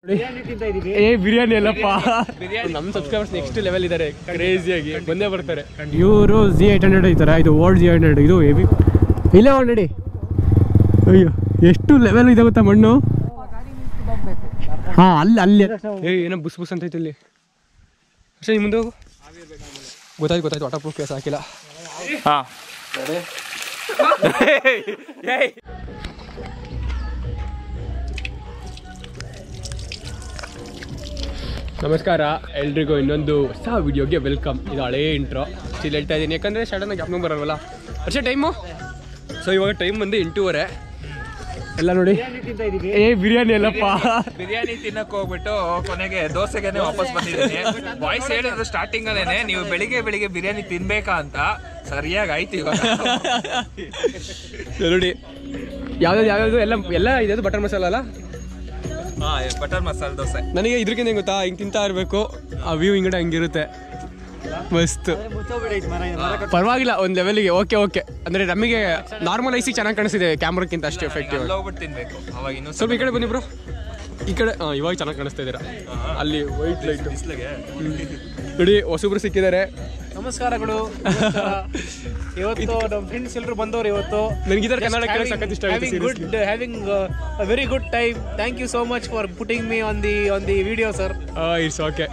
ಏ ಬಿರಿಯಾನಿ ಅಲ್ಲಪ್ಪ ನಮ್ಮ ಸಬ್ಸ್ಕ್ರೈಬರ್ಸ್ ನೆಕ್ಸ್ಟ್ ಲೆವೆಲ್ ಇದ್ದಾರೆ ಕ್ರೇಜಿಯಾಗಿ ಬಂದೇ ಬರ್ತಾರೆ ಇವರು ಜಿ ಏಟ್ ಹಂಡ್ರೆಡ್ ಐತಾರೆ ಇದು ಓಲ್ಡ್ ಜಿ ಹಂಡ್ರೆಡ್ ಇದು ಹೆವಿ ಇಲ್ಲ ಆಲ್ರೆಡಿ ಅಯ್ಯೋ ಎಷ್ಟು ಲೆವೆಲ್ ಇದೆ ಗೊತ್ತಾ ಮಣ್ಣು ಹಾ ಅಲ್ಲಿ ಅಲ್ಲಿ ಏ ಏನೋ ಬುಸ್ ಬುಸ್ ಅಂತ ಐತೆ ಇಲ್ಲಿ ಅಷ್ಟೇ ನೀನ್ ಮುಂದೆ ಹೋಗು ಗೊತ್ತಾಯ್ತು ಗೊತ್ತಾಯ್ತು ವಾಟರ್ ಪ್ರೂಫ್ ಕೇಸ್ ಹಾಕಿಲ್ಲ ಹಾ ನಮಸ್ಕಾರ ಎಲ್ರಿಗೂ ಇನ್ನೊಂದು ಹೊಸ ವಿಡಿಯೋಗೆ ವೆಲ್ಕಮ್ ಇದು ಹಳೇ ಇಂಟ್ರೋ ಸ್ಟಿಲ್ ಹೇಳ್ತಾ ಇದ್ದೀನಿ ಯಾಕಂದರೆ ಸಡನ್ನಾಗಿ ಜ್ಞಾಪನ ಬರಲ್ವಲ್ಲ ವರ್ಷ ಟೈಮು ಸೊ ಇವಾಗ ಟೈಮ್ ಬಂದು ಎಂಟೂವರೆ ಎಲ್ಲ ನೋಡಿ ಏ ಬಿರಿಯಾನಿ ಅಲ್ಲಪ್ಪ ಬಿರಿಯಾನಿ ತಿನ್ನಕ್ ಹೋಗ್ಬಿಟ್ಟು ಕೊನೆಗೆ ದೋಸೆಗೆನೆ ವಾಪಸ್ ಬಂದಿದ್ದೀನಿ ಬಾಯ್ಸ್ ಹೇಳಿದ್ರು ಸ್ಟಾರ್ಟಿಂಗ್ ಅಲ್ಲೇನೆ ನೀವು ಬೆಳಿಗ್ಗೆ ಬೆಳಿಗ್ಗೆ ಬಿರಿಯಾನಿ ತಿನ್ಬೇಕಾ ಅಂತ ಸರಿಯಾಗಿ ಆಯ್ತು ಇವಾಗ ನೋಡಿ ಯಾವ್ಯಾವ್ದು ಯಾವ್ಯಾವ್ದು ಎಲ್ಲ ಎಲ್ಲ ಇದೆ ಬಟರ್ ಮಸಾಲ ಅಲ್ಲ ಹಾ ಬಟರ್ ಮಸಾಲೆ ದೋಸೆ ನನಗೆ ಇದ್ರಕ್ಕಿಂತ ಹೆಂಗ್ ಗೊತ್ತಾ ಹಿಂಗೆ ತಿಂತಾ ಇರಬೇಕು ಆ ವ್ಯೂ ಹಿಂಗಡೆ ಹಂಗಿರುತ್ತೆ ಮಸ್ತ್ ಪರವಾಗಿಲ್ಲ ಒಂದು ಲೆವೆಲ್ಗೆ ಓಕೆ ಓಕೆ ಅಂದರೆ ನಮಗೆ ನಾರ್ಮಲ್ ಐಸಿ ಚೆನ್ನಾಗಿ ಕಾಣಿಸ್ತಿದೆ ಕ್ಯಾಮ್ರಕ್ಕಿಂತ ಅಷ್ಟು ಎಫೆಕ್ಟಿವ್ ಅಲ್ಲಿ ಹೋಗ್ಬಿಟ್ಟು ತಿನ್ಬೇಕು ಅವಾಗ ಇನ್ನೂ ಸ್ವಲ್ಪ ಈ ಕಡೆ ಬನ್ನಿ ಬ್ರೋ ಈ ಕಡೆ ಹಾಂ ಇವಾಗ ಚೆನ್ನಾಗಿ ಕಾಣಿಸ್ತಾ ಇದ್ದೀರಾ ಅಲ್ಲಿ ವೈಟ್ ಲೈಟ್ ಬಿಸ್ಲಿಗೆ ನೋಡಿ ಹೊಸಬ್ರು ಸಿಕ್ಕಿದ್ದಾರೆ ನಮಸ್ಕಾರಗಳು ಇವತ್ತು ನಮ್ಮ ಫ್ರೆಂಡ್ಸ್ ಎಲ್ಲರೂ ಬಂದವರು ಇವತ್ತು ನನಗಿದ್ದಾರೆ ಕನ್ನಡ ಕೇಳಕ್ಕೆ ಸಖತ್ ಇಷ್ಟ ಆಗುತ್ತೆ good seriously. Having very good time thank you so much for putting me on the on the video sir it's okay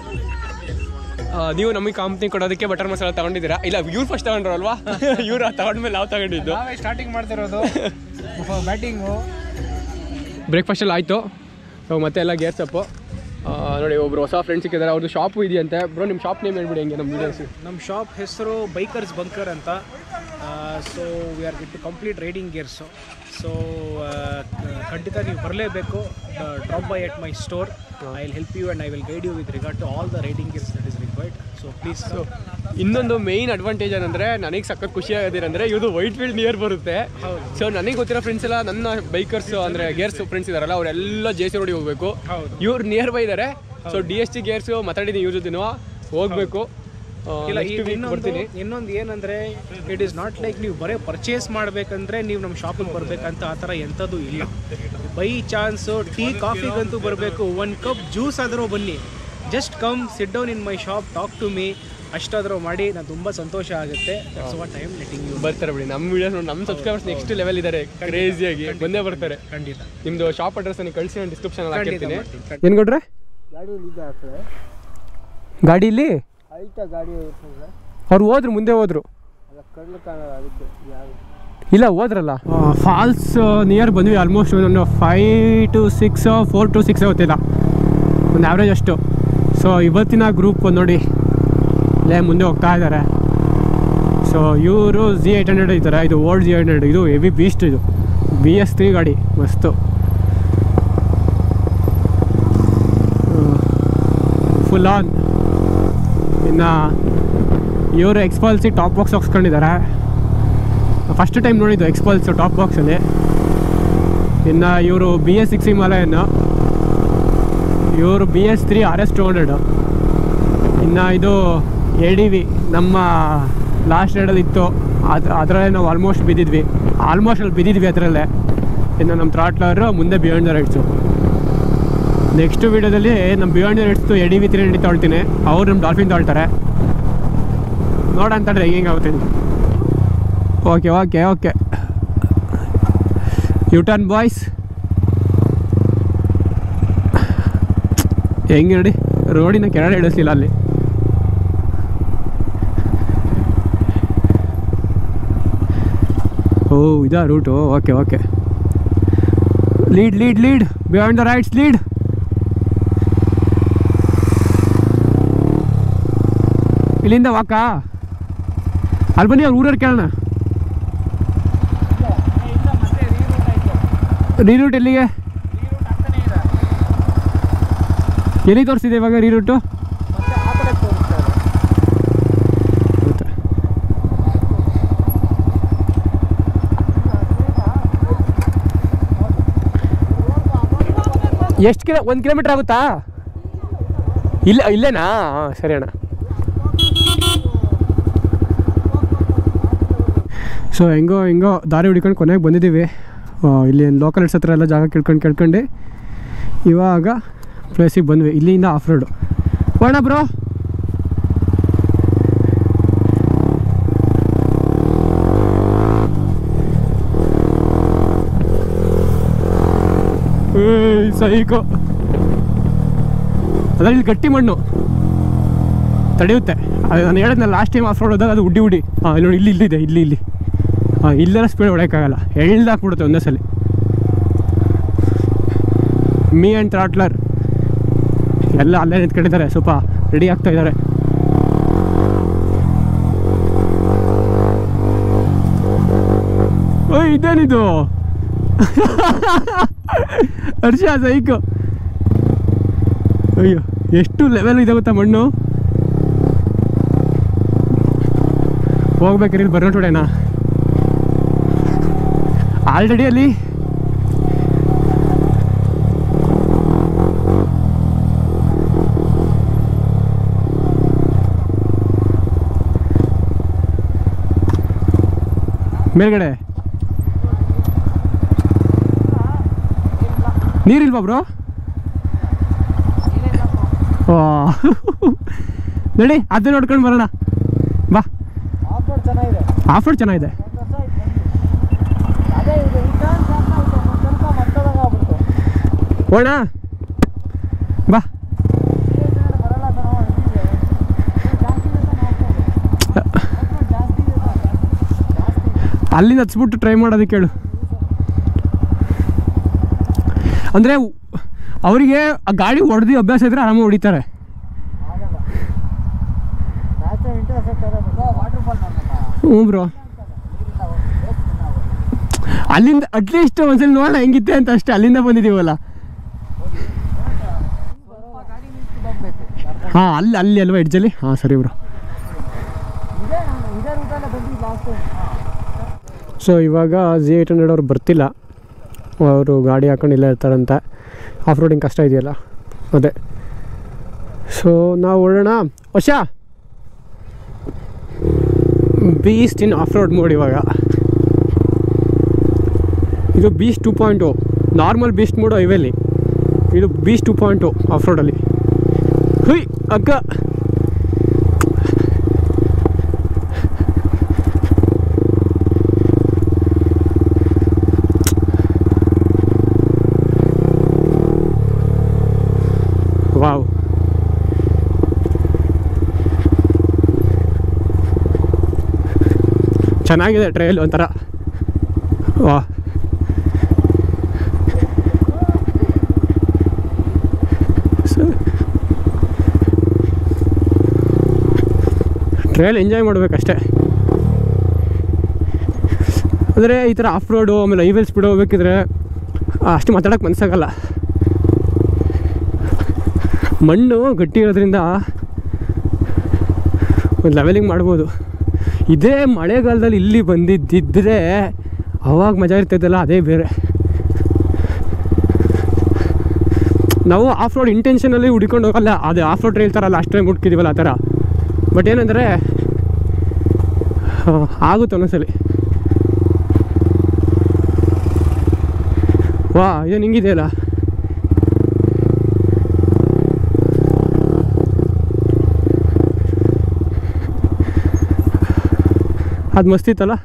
ನೀವು ನಮಗೆ ಕಂಪ್ನಿ ಕೊಡೋದಕ್ಕೆ ಬಟರ್ ಮಸಾಲ ತಗೊಂಡಿದ್ದೀರಾ ಇಲ್ಲ ಇವ್ರು ಫಸ್ಟ್ ತಗೊಂಡ್ರಲ್ವಾ ಇವ್ರು ತಗೊಂಡ್ಮೇಲೆ ನಾವು ತಗೊಂಡಿದ್ದು ನಾವೇ ಸ್ಟಾರ್ಟಿಂಗ್ ಮಾಡ್ತಿರೋದು ಬ್ಯಾಟಿಂಗು ಬ್ರೇಕ್ಫಾಸ್ಟ್ ಎಲ್ಲ ಆಯಿತು ಸೊ ಮತ್ತೆ ಎಲ್ಲ ಗೇರ್ ಸಪ್ಪು ನೋಡಿ ಒಬ್ರು ಹೊಸ ಫ್ರೆಂಡ್ಸ್ ಸಿಕ್ಕಿದ್ದಾರೆ ಅವ್ರದ್ದು ಶಾಪು ಇದೆಯಂತೆ ಬ್ರೋ ನಿಮ್ಮ ಶಾಪ್ ನೇಮ್ ಹೇಳ್ಬಿಡಿ ಹೆಂಗೆ ನಮ್ಮ ವೀಡಿಯೋಸ್ ನಮ್ಮ ಶಾಪ್ ಹೆಸರು ಬೈಕರ್ಸ್ ಬಂಕರ್ ಅಂತ so we are got complete riding gears so ಖಂಡಿತ ನೀವು ಬರಲೇಬೇಕು drop by at my store I will help you and I will guide you with regard to all the riding gears that is required so please ಇನ್ನೊಂದು main advantage ಏನಂದ್ರೆ ನನಗೆ ಸಖತ್ ಖುಷಿ ಆಗೋದೇನಂದ್ರೆ ಇದು ವೈಟ್ ಫೀಲ್ಡ್ ನಿಯರ್ ಬರುತ್ತೆ ಸೊ ನನಗೆ ಗೊತ್ತಿರೋ ಫ್ರೆಂಡ್ಸ್ ಎಲ್ಲ ನನ್ನ ಬೈಕರ್ಸ್ ಅಂದ್ರೆ ಗೇರ್ಸ್ ಫ್ರೆಂಡ್ಸ್ ಇದಾರಲ್ಲ ಅವರೆಲ್ಲ ಜೆ ಸಿ ರೋಡಿಗೆ ಹೋಗ್ಬೇಕು ಹೌದು. ಇವ್ರು ನಿಯರ್ ಬೈ ಇದ್ದಾರೆ so D S T gears ಮಾತಾಡಿದ್ದೀನಿ ಇವ್ರ ಜೊತೆನೂ ಹೋಗ್ಬೇಕು ಆ, ಇಲ್ಲ next ಈಗ week ಇನ್ನೊಂದು ಬರ್ತೀನಿ ಇನ್ನೊಂದು ಏನಂದ್ರೆ ಇಟ್ ಇಸ್ ನಾಟ್ ಲೈಕ್ ನೀವು ಬರೀ ಪರ್ಚೇಸ್ ಮಾಡ್ಬೇಕಂದ್ರೆ ನೀವು ನಮ್ಮ ಶಾಪಿಗೆ ಬರ್ಬೇಕಂತ ಆ ಥರ ಎಂಥದ್ದು ಇಲ್ಲ ಬೈ ಚಾನ್ಸು ಟೀ ಕಾಫಿಗಂತೂ ಬರಬೇಕು ಒನ್ ಕಪ್ ಜ್ಯೂಸ್ ಆದರೂ ಬನ್ನಿ just come sit down in my shop talk to me ಅಷ್ಟಾದರೂ ಮಾಡಿ ನಾನು ತುಂಬ ಸಂತೋಷ ಆಗುತ್ತೆ that's what I am letting you ಬರ್ತಾರೆ ಬಿಡಿ ನಮ್ಮ ವಿಡಿಯೋಸ್ ನಮ್ಮ ಸಬ್ಸ್ಕ್ರೈಬರ್ಸ್ ನೆಕ್ಸ್ಟ್ ಲೆವೆಲ್ ಇದ್ದಾರೆ ಕ್ರೇಜಿಯಾಗಿ ಬಂದೇ ಬರ್ತಾರೆ ಖಂಡಿತ ನಿಮ್ದು ಶಾಪ್ ಅಡ್ರೆಸ್ ನೀವು ಕಳಿಸಿ ನಾನು ಡಿಸ್ಕ್ರಿಪ್ಷನ್ ಅಲ್ಲಿ ಖಂಡಿತ ಹಾಕಿರ್ತೀನಿ ಮಾಡ್ತೀನಿ. ಏನು ಕೊಟ್ರೆ ಗಾಡಿಲಿ ಅವ್ರು ಹೋದ್ರು ಮುಂದೆ ಹೋದ್ರು ಇಲ್ಲ ಹೋದ್ರಲ್ಲ ಫಾಲ್ಸ್ ನಿಯರ್ ಬಂದ್ವಿ ಆಲ್ಮೋಸ್ಟ್ ಒಂದು five to six four to six ಗೊತ್ತಿಲ್ಲ ಒಂದು ಆವ್ರೇಜ್ ಅಷ್ಟು ಸೊ ಇವತ್ತಿನ ಗ್ರೂಪ್ ನೋಡಿ ಲೇ ಮುಂದೆ ಹೋಗ್ತಾ ಇದ್ದಾರೆ ಸೊ ಇವರು ಜಿ ಏಟ್ ಹಂಡ್ರೆಡ್ ಇದ್ದಾರೆ ಇದು ಓಲ್ಡ್ ಜಿ ಹಂಡ್ರೆಡ್ ಇದು ಹೆವಿ ಬೀಸ್ಟ್ ಇದು ಬಿ ಎಸ್ ತ್ರೀ ಗಾಡಿ ಮಸ್ತು ಫುಲ್ ಆನ್ ಇನ್ನು ಇವರು ಎಕ್ಸ್ಪಲ್ಸಿ ಟಾಪ್ ಬಾಕ್ಸ್ ಹಾಕ್ಸ್ಕೊಂಡಿದ್ದಾರೆ ಫಸ್ಟ್ ಟೈಮ್ ನೋಡಿದ್ದು ಎಕ್ಸ್ಪಲ್ಸ್ ಟಾಪ್ ಬಾಕ್ಸಲ್ಲಿ ಇನ್ನು ಇವರು ಬಿ ಎಸ್ ಸಿಕ್ಸ್ ಹಿಮಾಲಯನ್ನು ಇವರು B S three R S two hundred ಇನ್ನು ಇದು ಎ ಡಿ ವಿ ನಮ್ಮ ಲಾಸ್ಟ್ ರೈಡಲ್ಲಿ ಇತ್ತು ಅದು ಅದರಲ್ಲೇ ನಾವು ಆಲ್ಮೋಸ್ಟ್ ಬಿದ್ದಿದ್ವಿ ಆಲ್ಮೋಸ್ಟ್ ಅಲ್ಲಿ ಬಿದ್ದಿದ್ವಿ ಅದರಲ್ಲೇ ಇನ್ನು ನಮ್ಮ ಥ್ರಾಟ್ಲರು ಮುಂದೆ ಬಿಯಾಂಡ್ ದ ರೈಡ್ಸು ನೆಕ್ಸ್ಟ್ ವೀಡಿಯೋದಲ್ಲಿ ನಮ್ಮ ಬಿಯಾಂಡ್ ದ ರೈಡ್ಸ್ದು A D V three hundred ತೊಗೊಳ್ತೀನಿ ಅವ್ರು ನಮ್ಮ ಡಾಲ್ಫಿನ್ ತೊಗೊಳ್ತಾರೆ ನೋಡೋಣ ಅಂತಂದ್ರೆ ಹೆಂಗೆ ಆಗುತ್ತೆ ಅಂತ okay okay okay U turn boys ಹೆಂಗೆ ನೋಡಿ ರೋಡಿನ ಕೆಳಗಡೆ ಇಳಿಸ್ಲಿಲ್ಲ ಅಲ್ಲಿ ಓ ಇದಾ route okay okay lead lead lead beyond the rides lead ಇಲ್ಲಿಂದ ವಾಕಾ ಅಲ್ಲಿ ಬನ್ನಿ ಅವ್ರು ಊರವ್ರು ಕೇಳೋಣ ರೀರೂಟ್ ಎಲ್ಲಿಗೆ ಎಲ್ಲಿ ತೋರಿಸಿದೆ ಇವಾಗ ರೀರೂಟು ಎಷ್ಟು ಕಿಲೋ ಒಂದು ಕಿಲೋಮೀಟ್ರ್ ಆಗುತ್ತಾ ಇಲ್ಲ ಇಲ್ಲೇನಾ ಹಾಂ ಸರಿ ಅಣ್ಣ ಸೊ ಹೆಂಗೋ ಹೆಂಗೋ ದಾರಿ ಹುಡ್ಕೊಂಡು ಕೊನೆಗೆ ಬಂದಿದ್ದೀವಿ ಆ, ಇಲ್ಲಿ ಲೋಕಲ್ ಹತ್ರ ಎಲ್ಲ ಜಾಗ ಕೇಳ್ಕೊಂಡು ಕೇಳ್ಕೊಂಡು ಇವಾಗ ಪ್ಲೇಸಿಗೆ ಬಂದ್ವಿ ಇಲ್ಲಿಂದ ಆಫ್ ರೋಡು ಹೋಣ ಬ್ರೋ ಏಯ್ ಸೈಕೋ ಅದ್ರಲ್ಲಿ ಗಟ್ಟಿ ಮಣ್ಣು ತಡೆಯುತ್ತೆ ಅದು ನಾನು ಹೇಳಿದ್ನಲ್ಲ ಲಾಸ್ಟ್ ಟೈಮ್ ಆಫ್ ರೋಡ್ ಹೋದಾಗ ಅದು ಉಡ್ಡಿ ಉಡಿ ಹಾಂ ಇಲ್ಲಿ ನೋಡಿ ಇಲ್ಲಿ ಇಲ್ಲಿದೆ ಇಲ್ಲಿ ಇಲ್ಲಿ ಹಾಂ ಇಲ್ಲೆಲ್ಲ ಸ್ಪೀಡ್ ಹೊಡೆಯೋಕ್ಕಾಗಲ್ಲ ಎಳ್ದಾಕ್ಬಿಡುತ್ತೆ ಒಂದೇ ಸಲ ಮೀ ಆ್ಯಂಡ್ ಟ್ರಾಟ್ಲರ್ ಎಲ್ಲ ಅಲ್ಲೇ ನಿಂತ್ಕೊಂಡಿದ್ದಾರೆ ಸ್ವಲ್ಪ ರೆಡಿ ಆಗ್ತಾ ಇದ್ದಾರೆ ಓಯ್ ಇದೇನಿದು ಹರ್ಷ ಸೈಕು ಅಯ್ಯೋ ಎಷ್ಟು ಲೆವೆಲ್ ಇದೆ ಗೊತ್ತಾ ಮಣ್ಣು ಹೋಗ್ಬೇಕಾರೆ ಇಲ್ಲಿ ಬರ್ನೋಟೋಡೆನಾ ಆಲ್ರೆಡಿ ಅಲ್ಲಿ ಮೇಲ್ಗಡೆ ನೀರಿಲ್ವಾ ಬ್ರೋ ವಾ ನಡಿ ಅದು ನೋಡ್ಕೊಂಡು ಬರೋಣ ಬಾ ಆಫರ್ ಚೆನ್ನಾಗಿದೆ ಆಫರ್ ಚೆನ್ನಾಗಿದೆ ಒಂದು ವರ್ಷ ಆಯ್ತು ಅದೇ ಇದು ಈ ಟರ್ನ್ ಸಾಕು ಒಂದು ಸ್ವಲ್ಪ ಮತ್ತದಾಗ ಆಗ್ಬಿಡ್ತು ಹೋಣ ಬಾ ಬರಲ್ಲ ಸರ್ ನಾವು ಇದ್ದೀವಿ. ಜಾಸ್ತಿ ಇದೆ ಸರ್ ನಾವು ಜಾಸ್ತಿ ಇದೆ ಸರ್ ಜಾಸ್ತಿ ಇದೆ. ಅಲ್ಲಿಂದ ಹಚ್ಬಿಟ್ಟು ಟ್ರೈ ಮಾಡೋದಕ್ಕೆ ಹೇಳು ಅಂದರೆ ಅವರಿಗೆ ಆ ಗಾಡಿ ಹೊಡೆದು ಅಭ್ಯಾಸ ಇದ್ರೆ ಆರಾಮಾಗಿ ಹೊಡಿತಾರೆ ಆಗಲ್ಲ ನ್ಯಾಚುರಲ್ ಇಂಟರ್ಸೆಕ್ಟ್ ಅದೇ ವಾಟರ್ ಫಾಲ್ ನೋಡ್ಬೇಕಾ ಹ್ಞೂ ಬ್ರೋ ಅಲ್ಲಿಂದ ಅಟ್ಲೀಸ್ಟ್ ಒಂದ್ಸಲ ನೋಡೋಣ ಹೆಂಗಿತ್ತೆ ಅಂತ ಅಷ್ಟೇ ಅಲ್ಲಿಂದ ಬಂದಿದ್ದೀವಲ್ಲ ಸ್ವಲ್ಪ ಗಾಡಿ ನಿಲ್ಸಿ ಹೋಗ್ಬೇಕು ಹಾಂ ಅಲ್ಲಿ ಅಲ್ಲಿ ಅಲ್ವಾ ಎಡ್ಜಲ್ಲಿ ಹಾಂ ಸರಿ ಬ್ರೋ ಇದೇ ನಾನು ಇದೇ ರೂಟಲ್ಲೇ ಬಂದಿದ್ದು ಲಾಸ್ಟ್ ಟೈಮ್ ಸೊ ಇವಾಗ ಜಿ ಏಯ್ಟ್ ಹಂಡ್ರೆಡ್ ಅವ್ರು ಬರ್ತಿಲ್ಲ ಅವರು ಗಾಡಿ ಹಾಕೊಂಡು ಇಲ್ಲೇ ಇರ್ತಾರಂತೆ ಆಫ್ ರೋಡಿಂಗ್ ಕಷ್ಟ ಇದೆಯಲ್ಲ ಅದೇ ಸೊ ನಾವು ಹೊರಡೋಣ ವರ್ಷ beast in off road mode ಇವಾಗ ಇದು beast two point normal beast mode ಹೈವೇಲಿ ಇದು ಬೀಸ್ಟ್ ಟು ಪಾಯಿಂಟು ಆಫ್ ರೋಡಲ್ಲಿ ಹುಯ್ ಅಕ್ಕ ವಾವ್ ಚೆನ್ನಾಗಿದೆ ಟ್ರೈಲ್ ಒಂಥರ ವಾ ಟ್ರೈಲ್ ಎಂಜಾಯ್ ಮಾಡಬೇಕಷ್ಟೇ ಅಂದರೆ ಈ ಥರ ಆಫ್ ರೋಡು ಆಮೇಲೆ ಹೈವೇಲ್ ಸ್ಪೀಡ್ ಹೋಗ್ಬೇಕಿದ್ರೆ ಆ, ಅಷ್ಟು ಮಾತಾಡೋಕ್ಕೆ ಮನಸ್ಸಾಗಲ್ಲ ಮಣ್ಣು ಗಟ್ಟಿ ಇರೋದ್ರಿಂದ ಒಂದು ಲೆವೆಲಿಂಗ್ ಮಾಡ್ಬೋದು ಇದೇ ಮಳೆಗಾಲದಲ್ಲಿ ಇಲ್ಲಿ ಬಂದಿದ್ದಿದ್ರೆ ಅವಾಗ ಮಜಾ ಇರ್ತಿದ್ದಲ್ಲ ಅದೇ ಬೇರೆ ನಾವು ಆಫ್ ರೋಡ್ ಇಂಟೆನ್ಷನಲ್ಲಿ ಹುಡ್ಕೊಂಡು ಹೋಗಲ್ಲ ಅದು ಆಫ್ ರೋಡ್ ಟ್ರೈಲ್ ಥರ ಲಾಸ್ಟ್ ಟೈಮ್ ಹುಡ್ಕಿದ್ದೀವಲ್ಲ ಆ ಥರ ಬಟ್ ಏನಂದರೆ ಆಗುತ್ತೆ ಒಂದೊಂದ್ಸಲಿ ವಾ ಇದು ಹಿಂಗಿದೆಯಲ್ಲ ಅದು ಮಸ್ತಿತ್ತಲ್ಲ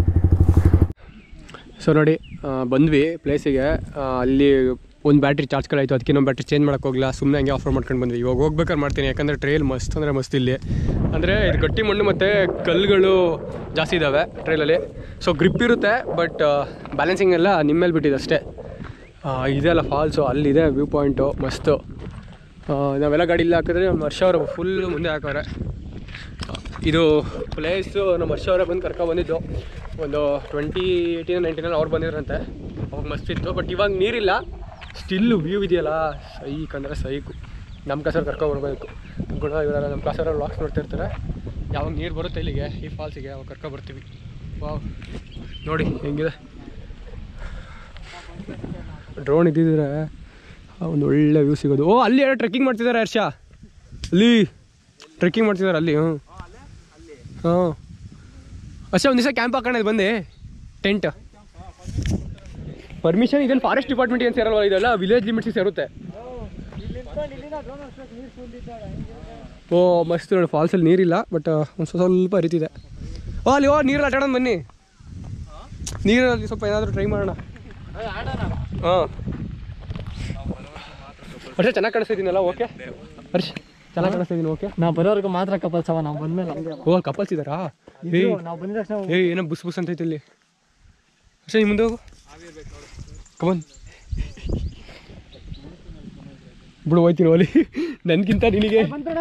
ಸೊ ನೋಡಿ ಆ, ಬಂದ್ವಿ ಪ್ಲೇಸಿಗೆ ಆ, ಅಲ್ಲಿ ಒಂದು ಬ್ಯಾಟ್ರಿ ಚಾರ್ಜ್ ಕಳಾಯಿತು ಅದಕ್ಕೆ ಇನ್ನೊಂದು ಬ್ಯಾಟ್ರಿ ಚೇಂಜ್ ಮಾಡೋಕೆ ಹೋಗಲ್ಲ ಸುಮ್ಮನೆ ಹಂಗೆ ಆಫರ್ ಮಾಡ್ಕೊಂಡು ಬಂದ್ವಿ ಇವಾಗ ಹೋಗ್ಬೇಕಾದ್ರೆ ಮಾಡ್ತೀನಿ ಯಾಕಂದರೆ ಟ್ರೈಲ್ ಮಸ್ತ್ ಅಂದರೆ ಮಸ್ತ್ ಇಲ್ಲಿ ಅಂದರೆ ಇದು ಗಟ್ಟಿ ಮಣ್ಣು ಮತ್ತು ಕಲ್ಲುಗಳು ಜಾಸ್ತಿ ಇದ್ದಾವೆ ಟ್ರೈಲಲ್ಲಿ ಸೊ ಗ್ರಿಪ್ ಇರುತ್ತೆ ಬಟ್ ಬ್ಯಾಲೆನ್ಸಿಂಗ್ ಎಲ್ಲ ನಿಮ್ಮ ಮೇಲೆ ಬಿಟ್ಟಿದೆ ಅಷ್ಟೇ ಆ, ಇದೆಲ್ಲ ಫಾಲ್ಸು ಅಲ್ಲಿದೆ ವ್ಯೂ ಪಾಯಿಂಟು ಮಸ್ತು ಆ, ನಾವೆಲ್ಲ ಗಾಡಿ ಇಲ್ಲಿ ಹಾಕಿದ್ರೆ ನಮ್ಮ ವರ್ಷ ಅವರು ಫುಲ್ ಮುಂದೆ ಹಾಕವ್ರೆ ಇದು ಪ್ಲೇಸು ನಮ್ಮ ವರ್ಷ ಅವರೇ ಬಂದು ಕರ್ಕೊ ಬಂದಿದ್ದು ಒಂದು ಟ್ವೆಂಟಿ ಏಯ್ಟೀನ್ ನೈನ್ಟೀನಲ್ಲಿ ಅವ್ರು ಬಂದಿದ್ರಂತೆ ಅವಾಗ ಮಸ್ತ್ ಇತ್ತು ಬಟ್ ಇವಾಗ ನೀರಿಲ್ಲ ಸ್ಟಿಲ್ ವ್ಯೂ ಇದೆಯಲ್ಲ ಸೈಕ್ ಅಂದರೆ ಸೈಕು ನಮ್ಮ ಕ್ಲಾಸವ್ರು ಕರ್ಕೊ ಬರ್ಬೇಕು ಗುಣ ಇವರೆಲ್ಲ ನಮ್ಮ ಕ್ಲಾಸವ್ರು ವ್ಲಾಗ್ಸ್ ನೋಡ್ತಿರ್ತಾರೆ ಯಾವಾಗ ನೀರು ಬರುತ್ತೆ ಇಲ್ಲಿಗೆ ಈ ಫಾಲ್ಸಿಗೆ ಅವಾಗ ಕರ್ಕೊ ಬರ್ತೀವಿ ವಾವ್ ನೋಡಿ ಹೆಂಗಿದೆ ಡ್ರೋನ್ ಇದ್ದಿದ್ರೆ ಒಂದು ಒಳ್ಳೆ ವ್ಯೂ ಸಿಗೋದು ಓ ಅಲ್ಲಿ ಯಾರೋ ಟ್ರೆಕ್ಕಿಂಗ್ ಮಾಡ್ತಿದ್ದಾರೆ ಹರ್ಷ ಅಲ್ಲಿ ಟ್ರೆಕ್ಕಿಂಗ್ ಮಾಡ್ತಿದ್ದಾರೆ ಅಲ್ಲಿ ಹ್ಞೂ ಹಾಂ ಅಷ್ಟೇ ಒಂದು ದಿವಸ ಕ್ಯಾಂಪ್ ಹಾಕೋಣ ಬಂದೆ ಟೆಂಟ್ ಪರ್ಮಿಷನ್ ಇದನ್ನು ಫಾರೆಸ್ಟ್ ಡಿಪಾರ್ಟ್ಮೆಂಟ್ ಏನು ಸೇರಲ್ವ ಇದೆಲ್ಲ ವಿಲೇಜ್ ಲಿಮಿಟ್ಸಿಗೆ ಸೇರುತ್ತೆ ಇಲ್ಲಿಂದ ಡ್ರೋನ್ ಹೊಡ್ಸ್ಬೇಕು ನೀರು ಫುಲ್ ಇದ್ದಾಳೆ ಓ ಮಸ್ತ್ ನೋಡಿ ಫಾಲ್ಸಲ್ಲಿ ನೀರಿಲ್ಲ ಬಟ್ ಒಂದು ಸ್ವಲ್ಪ ಹರಿತಿದೆ ಓ ಅಲ್ಲಿ ಓ ನೀರಲ್ಲಿ ಆಟಾಡೋಣ ಬನ್ನಿ ನೀರಲ್ಲಿ ಸ್ವಲ್ಪ ಏನಾದರೂ ಟ್ರೈ ಮಾಡೋಣ ಹಾಂ ಹರ್ಷ ಚೆನ್ನಾಗಿ ಕಾಣಿಸ್ತಾ ಇದ್ದೀನಲ್ಲ ಓಕೆ ಹರ್ಷ ಚೆನ್ನಾಗಿ ಕಾಣಿಸ್ತಾ ಇದ್ದೀನಿ ಓಕೆ ನಾವು ಬರೋರ್ಗು ಮಾತ್ರ ಕಪಲ್ಸ್ ಅವ ನಾವು ಬಂದ್ಮೇಲೆ ನಮಗೆ ಓ ಕಪಲ್ಸ್ ಇದ್ದಾರಾ ಏಯ್ ನಾವು ಬಂದಿದ ತಕ್ಷಣ ಏಯ್ ಏನೋ ಬುಸ್ ಬುಸ್ ಅಂತ ಐತೆ ಇಲ್ಲಿ ಹರ್ಷ ನಿಮ್ಮ ಮುಂದೆ ಹೋಗು ಕಮನ್ ಬಿಡು ಹೋಯ್ತೀನಿ ಓಲಿ ನನಗಿಂತ ನಿನಗೆ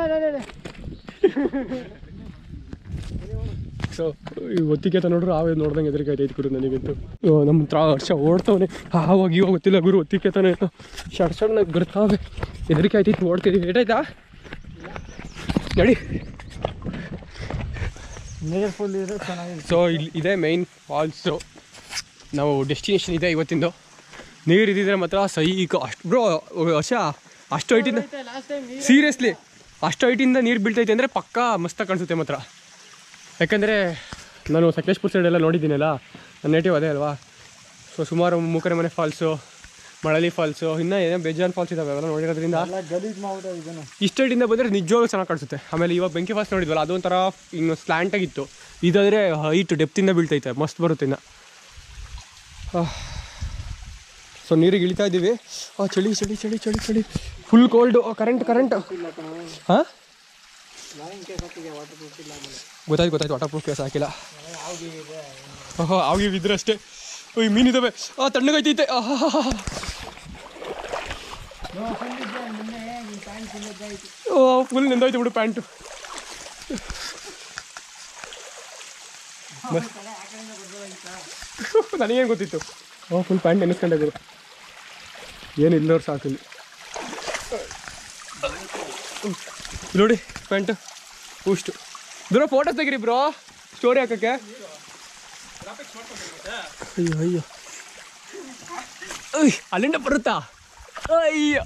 ಸೊ ಒತ್ತಿಗೆ ತ ನೋಡ್ರು ಆವೇ ನೋಡ್ದಂಗೆ ಹೆದರಿಕೆ ಆಯ್ತು ಗುರು ನನಗಂತೂ ಅಯ್ಯೋ, ನಮ್ಮ ಹತ್ರ ಹರ್ಷ ಓಡ್ತವನೆ ಆವಾಗ ಇವಾಗ ಗೊತ್ತಿಲ್ಲ ಗುರು ಒತ್ತಿಗೆ ತಾನೆ ಶಡ್ ಸಡನ್ನಾಗಿ ಬರ್ತಾವೆ ಹೆದರಿಕೆ ಆಯ್ತು ಓಡ್ತಿದ್ದೀವಿ ಏಟಾಯ್ತಾ ನಡಿ ನೀರು ಫುಲ್ ಇರೋ ಚೆನ್ನಾಗಿದೆ ಸೊ ಇಲ್ಲಿ ಇದೆ ಮೈನ್ ಫಾಲ್ಸು ನಾವು ಡೆಸ್ಟಿನೇಷನ್ ಇದೆ ಇವತ್ತಿಂದು ನೀರು ಇದ್ದಿದ್ರೆ ಮಾತ್ರ ಸೈಕ್ ಅಷ್ಟು ಬ್ರೋ ಹರ್ಷ ಅಷ್ಟು ಹೈಟಿಂದ ಲಾಸ್ಟ್ ಟೈಮ್ ಸೀರಿಯಸ್ಲಿ ಅಷ್ಟು ಹೈಟಿಂದ ನೀರು ಬೀಳ್ತೈತೆ ಅಂದರೆ ಪಕ್ಕಾ ಮಸ್ತಾಗಿ ಕಾಣಿಸುತ್ತೆ ಮಾತ್ರ ಯಾಕಂದರೆ ನಾನು ಸಕಲೇಶ್ಪುರ ಸೈಡೆಲ್ಲ ನೋಡಿದ್ದೀನಲ್ಲ ನನ್ನ ನೇಟಿವ್ ಅದೇ ಅಲ್ವಾ ಸೊ ಸುಮಾರು ಮೂಕರೆ ಮನೆ ಫಾಲ್ಸು ಮಳಲಿ ಫಾಲ್ಸು ಇನ್ನೂ ಏನೋ ಬೇಜಾನ್ ಫಾಲ್ಸ್ ಇದ್ದಾವೆ ಅವೆಲ್ಲ ನೋಡಿರೋದ್ರಿಂದ ಎಲ್ಲ ಗಲೀಜ್ ಮಾಡ್ಬಿಟ್ಟು ಇದನ್ನು ಇಷ್ಟು ಹೈಟಿಂದ ಬಂದರೆ ನಿಜವಾಗ್ಲೂ ಚೆನ್ನಾಗಿ ಕಾಣಿಸುತ್ತೆ ಆಮೇಲೆ ಇವಾಗ ಬೆಂಕಿ ಫಾಲ್ಸ್ ನೋಡಿದ್ವಲ್ಲ ಅದೊಂಥರ ಇನ್ನು ಸ್ಲ್ಯಾಂಟ್ ಆಗಿತ್ತು ಇದಾದರೆ ಹೈಟ್ ಡೆಪ್ತಿಂದ ಬೀಳ್ತೈತೆ ಮಸ್ತ್ ಬರುತ್ತೆ ಇನ್ನು ಸೊ ನೀರಿಗೆ ಇಳಿತಾ ಇದ್ದೀವಿ ಆ ಚಳಿ ಚಳಿ ಚಳಿ ಚಳಿ ಚಳಿ ಫುಲ್ ಕೋಲ್ಡು ಕರೆಂಟ್ ಕರೆಂಟ್ ಹಾಂ ಗೊತ್ತಾಯ್ತು ಗೊತ್ತಾಯ್ತು ವಾಟರ್ ಪ್ರೂಫ್ ಕೇಸ್ ಹಾಕಿಲ್ಲ ಓಹೋ ಆಗಿ ಬಿದ್ದರೆ ಅಷ್ಟೇ ಓಯ್ ಮೀನಿದ್ದಾವೆ ಆ ತಣ್ಣಗೈತೈತೆ ಓ ಫುಲ್ ನೆಂದೋಯ್ತು ಬಿಡು ಪ್ಯಾಂಟು ನನಗೇನು ಗೊತ್ತಿತ್ತು ಓ ಫುಲ್ ಪ್ಯಾಂಟ್ ನೆನೆಸ್ಕೊಂಡೆ ಗುರು ಏನು ಇಲ್ಲವ್ರು ಸಾಕು ಇಲ್ಲಿ ಇಲ್ಲಿ ನೋಡಿ ಪ್ಯಾಂಟು ಪೂಸ್ಟು ದೂರ ಫೋಟೋಸ್ ತೆಗಿರಿ ಬ್ರೋ ಸ್ಟೋರಿ ಹಾಕಕ್ಕೆ ಅಯ್ಯೋ ಅಯ್ಯೋ ಅಯ್ಯ ಅಲ್ಲಿಂದ ಬರುತ್ತಾ ಅಯ್ಯೋ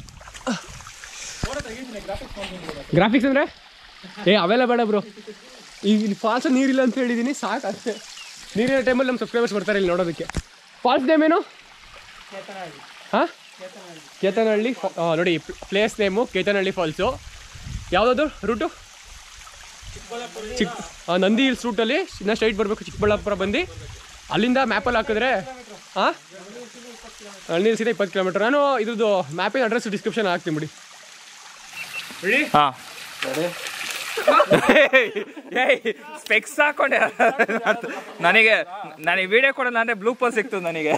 ಗ್ರಾಫಿಕ್ಸ್ ಅಂದರೆ ಏ ಅವೆಲ್ಲ ಬೇಡ ಬ್ರೋ ಈಗ ಇಲ್ಲಿ ಫಾಲ್ಸ್ ನೀರಿಲ್ಲ ಅಂತ ಹೇಳಿದ್ದೀನಿ ಸಾಕು ಅಷ್ಟೇ ನೀರಿನ ಟೈಮಲ್ಲಿ ನಮ್ಮ ಸಬ್ಸ್ಕ್ರೈಬರ್ಸ್ ಬರ್ತಾರೆ ಇಲ್ಲಿ ನೋಡೋದಕ್ಕೆ ಫಾಲ್ಸ್ ನೇಮ್ ಏನು ಹಾಂ ಕೇತನಹಳ್ಳಿ ಫಾ- ಆ, ನೋಡಿ ಪ್ಲೇಸ್ ನೇಮು ಕೇತನಹಳ್ಳಿ ಫಾಲ್ಸು ಯಾವುದದು ರೂಟು ಚಿಕ್ಕ ಆ, ನಂದಿ ಹಿಲ್ಸ್ ರೂಟಲ್ಲಿ ಇನ್ನೂ ಸ್ಟ್ರೈಟ್ ಬರಬೇಕು ಚಿಕ್ಕಬಳ್ಳಾಪುರ ಬಂದು ಅಲ್ಲಿಂದ ಮ್ಯಾಪಲ್ಲಿ ಹಾಕಿದ್ರೆ ಹಾಂ ನಂದಿ ಹಿಲ್ಸ್ ಇದೆ ಇಪ್ಪತ್ತು ಕಿಲೋಮೀಟರ್ ನಾನು ಇದ್ರದ್ದು ಮ್ಯಾಪಿನ ಅಡ್ರೆಸ್ ಡಿಸ್ಕ್ರಿಪ್ಷನ್ ಹಾಕ್ತೀನಿ ಬಿಡಿ ಹಾ ಸ್ಪೆಕ್ಸ್ ಹಾಕೊಂಡೆ ನನಗೆ ನನಗೆ ವಿಡಿಯೋ ಕೊಡ ನಾನೇ ಬ್ಲೂ ಪಲ್ ಸಿಕ್ತು ನನಗೆ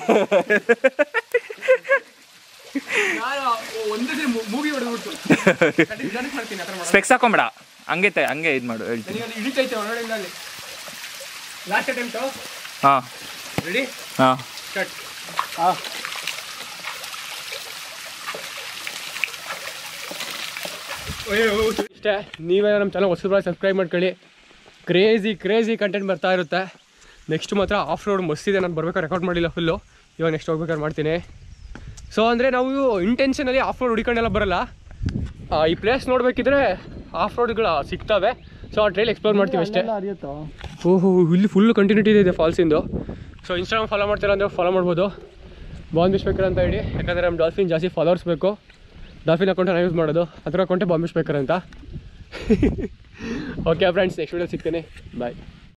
ಒಂದೇ ಮೂವಿ ಹೊಡೆದ್ಬಿಟ್ಟು ಮಾಡ್ತೀನಿ ಆ ಥರ ಸ್ಪೆಕ್ಸ್ ಹಾಕೊಂಬೇಡ ಹಂಗೆ ಹಂಗೆ ಇದು ಮಾಡು ಹೇಳ್ತೀನಿ ನನಗೆ ಹಿಡಿತೈತೆ ಒಳಗಡೆಯಿಂದ ಅಲ್ಲಿ ಲಾಸ್ಟ್ ಅಟೆಂಪ್ಟು ಹಾ ರೆಡಿ ಹಾ ಕಟ್ ಇಷ್ಟೇ ನೀವೇ ನಮ್ಮ ಚಾನಲ್ ಹೊಸಬ್ರಾಗಿ ಸಬ್ಸ್ಕ್ರೈಬ್ ಮಾಡ್ಕೊಳ್ಳಿ ಕ್ರೇಜಿ ಕ್ರೇಜಿ ಕಂಟೆಂಟ್ ಬರ್ತಾ ಇರುತ್ತೆ ನೆಕ್ಸ್ಟ್ ಮಾತ್ರ ಆಫ್ ರೋಡ್ ಮಸ್ತಿದೆ ನಾನು ಬರ್ಬೇಕಾದ್ರೆ ರೆಕಾರ್ಡ್ ಮಾಡಿಲ್ಲ ಫುಲ್ಲು ಇವಾಗ ನೆಕ್ಸ್ಟ್ ಹೋಗ್ಬೇಕಾದ್ರೆ ಮಾಡ್ತೀನಿ ಸೊ ಅಂದರೆ ನಾವು ಇಂಟೆನ್ಷನಲ್ಲಿ ಆಫ್ ರೋಡ್ ಹುಡ್ಕೊಂಡೆಲ್ಲ ಬರಲ್ಲ ಆ, ಈ ಪ್ಲೇಸ್ ನೋಡಬೇಕಿದ್ರೆ ಆಫ್ ರೋಡ್ಗಳು ಸಿಗ್ತವೆ ಸೊ ಆ ಟ್ರೈಲ್ ಎಕ್ಸ್ಪ್ಲೋರ್ ಮಾಡ್ತೀವಿ ಅಷ್ಟೇ ಹರಿಯುತ್ತೋ ಓಹೋ ಇಲ್ಲಿ ಫುಲ್ ಕಂಟಿನ್ಯೂಟಿ ಇದೆ ಫಾಲ್ಸಿಂದು ಸೊ ಇನ್ಸ್ಟಾಗ್ರಾಮ್ ಫಾಲೋ ಮಾಡ್ತೀರಾ ಅಂದರೆ ಫಾಲೋ ಮಾಡ್ಬೋದು ಬಾಂಬ್ ಸ್ಪೀಕರ್ ಅಂತ ಹೇಳಿ ಯಾಕಂದರೆ ನಮ್ಮ ಡಾಲ್ಫಿನ್ ಜಾಸ್ತಿ ಫಾಲೋವರ್ಸ್ ಬೇಕು ಡಾಲ್ಫಿನ್ ಅಕೌಂಟ್ ನಾನು ಯೂಸ್ ಮಾಡೋದು ಅದರ ಅಕೌಂಟೇ ಬಾಂಬ್ ಸ್ಪೀಕರ್ ಅಂತ ಓಕೆ ಫ್ರೆಂಡ್ಸ್ ನೆಕ್ಸ್ಟ್ ವೀಡಿಯೋ ಸಿಗ್ತೀನಿ ಬಾಯ್